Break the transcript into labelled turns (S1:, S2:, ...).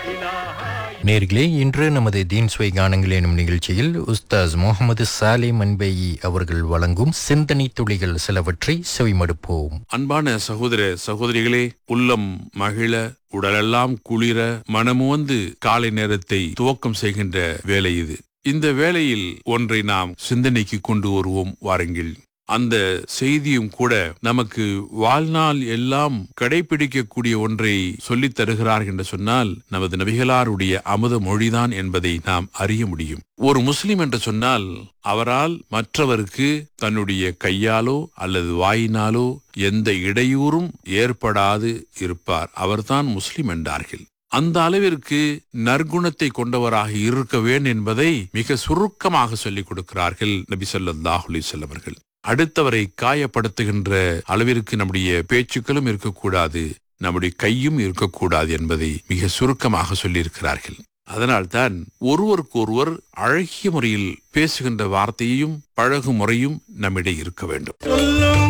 S1: நேர்களே இன்று நமது தீன் சுவை கானங்கள் எனும் நிகழ்ச்சியில் உஸ்தாஸ் முகமது சாலே மன்பேயி அவர்கள் வழங்கும் சிந்தனை துளிகள் சிலவற்றை செவிமடுப்போம்
S2: அன்பான சகோதர சகோதரிகளே உள்ளம் மகிழ உடலெல்லாம் குளிர மனமுவந்து காலை நேரத்தை துவக்கம் செய்கின்ற வேலை இது இந்த வேளையில் ஒன்றை நாம் சிந்தனைக்கு கொண்டு வருவோம் வாருங்கள் அந்த செய்தியும் கூட நமக்கு வாழ்நாள் எல்லாம் கடைபிடிக்கக்கூடிய ஒன்றை சொல்லித் தருகிறார் என்று சொன்னால் நமது நபிகளாருடைய அமுத மொழிதான் என்பதை நாம் அறிய முடியும் ஒரு முஸ்லிம் என்று சொன்னால் அவரால் மற்றவருக்கு தன்னுடைய கையாலோ அல்லது வாயினாலோ எந்த இடையூறும் ஏற்படாது இருப்பார் அவர்தான் முஸ்லிம் என்றார்கள் அந்த அளவிற்கு நற்குணத்தை கொண்டவராக இருக்க வேண்டும் என்பதை மிக சுருக்கமாக சொல்லிக் கொடுக்கிறார்கள் நபி ஸல்லல்லாஹு அலைஹி வஸல்லம் அவர்கள் அடுத்தவரை காயப்படுத்துகின்ற அளவிற்கு நம்முடைய பேச்சுக்களும் இருக்கக்கூடாது நம்முடைய கையும் இருக்கக்கூடாது என்பதை மிக சுருக்கமாக சொல்லியிருக்கிறார்கள் அதனால்தான் ஒருவருக்கு ஒருவர் அழகிய முறையில் பேசுகின்ற வார்த்தையையும் பழகும் முறையும் நம்மிடையே இருக்க வேண்டும்
S3: சொல்லும்